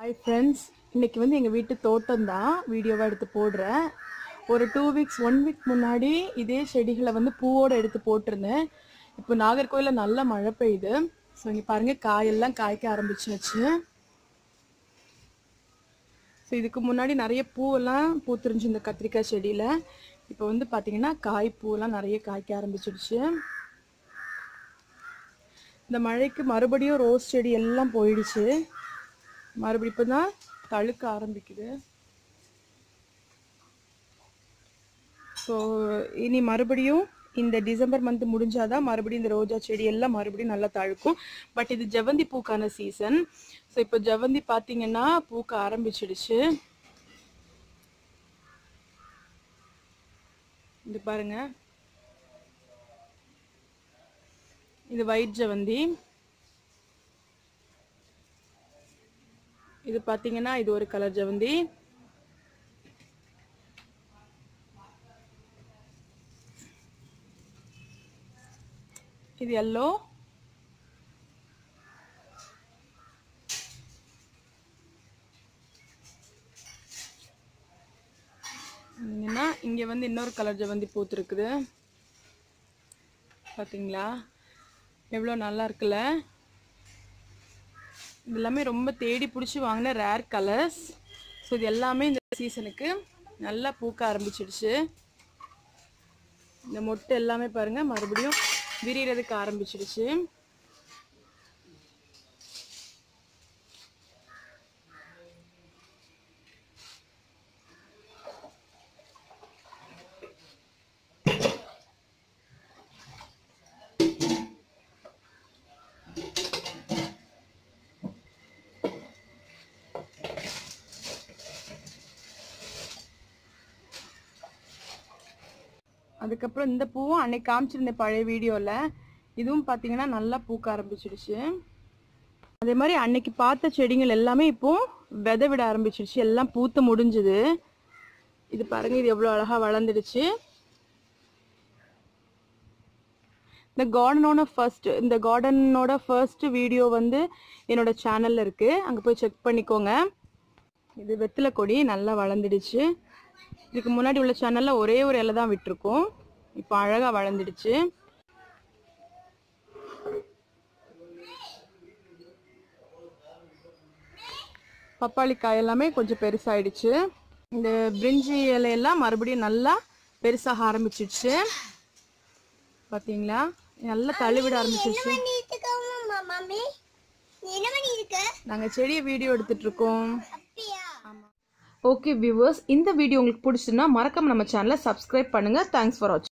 hi friends இன்னைக்கு வந்து எங்கள் வீட்டு தோட்டம் தான் வீடியோவாக எடுத்து போடுறேன் ஒரு டூ வீக்ஸ் ஒன் வீக் முன்னாடி இதே செடிகளை வந்து பூவோடு எடுத்து போட்டிருந்தேன் இப்போ நாகர்கோயிலில் நல்ல மழை பெய்யுது ஸோ இங்கே பாருங்கள் காயெல்லாம் காய்க்க ஆரம்பிச்சாச்சு ஸோ இதுக்கு முன்னாடி நிறைய பூவெல்லாம் பூத்துருந்துச்சு இந்த கத்திரிக்காய் செடியில் இப்போ வந்து பார்த்தீங்கன்னா காய் பூவெல்லாம் நிறைய காய்க்க ஆரம்பிச்சிடுச்சு இந்த மழைக்கு மறுபடியும் ரோஸ் செடி எல்லாம் போயிடுச்சு மறுபடியும் இப்போ தான் தழுக்க ஆரம்பிக்குது ஸோ இனி மறுபடியும் இந்த டிசம்பர் மந்த் முடிஞ்சாதான் மறுபடியும் இந்த ரோஜா செடி எல்லாம் மறுபடியும் நல்லா தழுக்கும் பட் இது ஜெவந்தி பூக்கான சீசன் ஸோ இப்போ ஜெவந்தி பார்த்தீங்கன்னா பூக்க ஆரம்பிச்சிடுச்சு இது பாருங்க இது ஒயிட் ஜெவந்தி இது பார்த்தீங்கன்னா இது ஒரு கலர் ஜெவந்தி இது எல்லோ இங்கன்னா இங்கே வந்து இன்னொரு கலர் ஜெவந்தி பூத்துருக்குது பார்த்தீங்களா எவ்வளோ நல்லா இருக்குல்ல இது எல்லாமே ரொம்ப தேடி பிடிச்சி வாங்கின ரேர் கலர்ஸ் ஸோ இது எல்லாமே இந்த சீசனுக்கு நல்லா பூக்க ஆரம்பிச்சிடுச்சு இந்த மொட்டு எல்லாமே பாருங்கள் மறுபடியும் விரியறதுக்கு ஆரம்பிச்சிடுச்சு அதுக்கப்புறம் இந்த பூவும் அன்னைக்கு காமிச்சிருந்தேன் பழைய வீடியோவில் இதுவும் பார்த்தீங்கன்னா நல்லா பூக்க ஆரம்பிச்சிடுச்சு அதே மாதிரி அன்னைக்கு பார்த்த செடிகள் எல்லாமே இப்போ விதை விட ஆரம்பிச்சிடுச்சு எல்லாம் பூத்து முடிஞ்சுது இது பாருங்க இது எவ்வளோ அழகாக வளர்ந்துடுச்சு இந்த கார்டனோட ஃபர்ஸ்ட் இந்த கார்டனோட ஃபர்ஸ்ட் வீடியோ வந்து என்னோட சேனல்ல இருக்கு அங்கே போய் செக் பண்ணிக்கோங்க இது வெத்தலை கொடி நல்லா வளர்ந்துடுச்சு இதுக்கு முன்னாடி உள்ள சேனல்ல ஒரே ஒரு இலை தான் விட்டுருக்கோம் இப்போ அழகா வளர்ந்துடுச்சு பப்பாளி காய் எல்லாமே கொஞ்சம் பெருசாயிடுச்சு இந்த பிரிஞ்சி இலையெல்லாம் மறுபடியும் நல்லா பெருசாக ஆரம்பிச்சிடுச்சு பார்த்தீங்களா நல்லா தள்ளிவிட ஆரம்பிச்சிடுச்சு பண்ணிட்டு இருக்கோமா மம்மி நீ என்ன பண்ணிருக்க நாங்கள் செடியை வீடியோ எடுத்துட்டு இருக்கோம் அப்படியா ஓகே வியூவர்ஸ் இந்த வீடியோ உங்களுக்கு பிடிச்சுன்னா மறக்காம நம்ம சேனலை சப்ஸ்கிரைப் பண்ணுங்க தேங்க்ஸ் ஃபார் வாட்சிங்